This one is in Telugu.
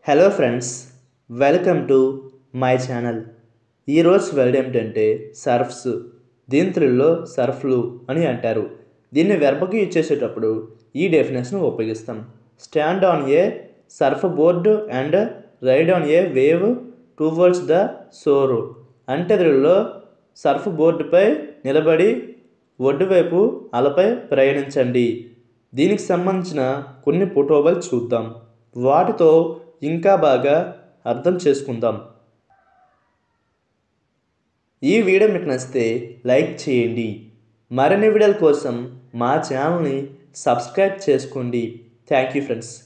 hello friends welcome to my channel ఈరోజు వర్డ్ ఏమిటంటే సర్ఫ్స్ దీని తెలుగులో సర్ఫ్లు అని అంటారు దీన్ని వెర్బకి యూజ్ చేసేటప్పుడు ఈ డెఫినేషన్ ఉపయోగిస్తాం stand on a surf board and ride on a wave towards the shore అంటే తెలుగులో సర్ఫ్ బోర్డుపై నిలబడి ఒడ్డు వైపు అలపై ప్రయాణించండి దీనికి సంబంధించిన కొన్ని ఫోటోలు చూద్దాం వాటితో ఇంకా బాగా అర్థం చేసుకుందాం ఈ వీడియో మీకు నచ్చితే లైక్ చేయండి మరిన్ని వీడియోల కోసం మా ఛానల్ని సబ్స్క్రైబ్ చేసుకోండి థ్యాంక్ యూ ఫ్రెండ్స్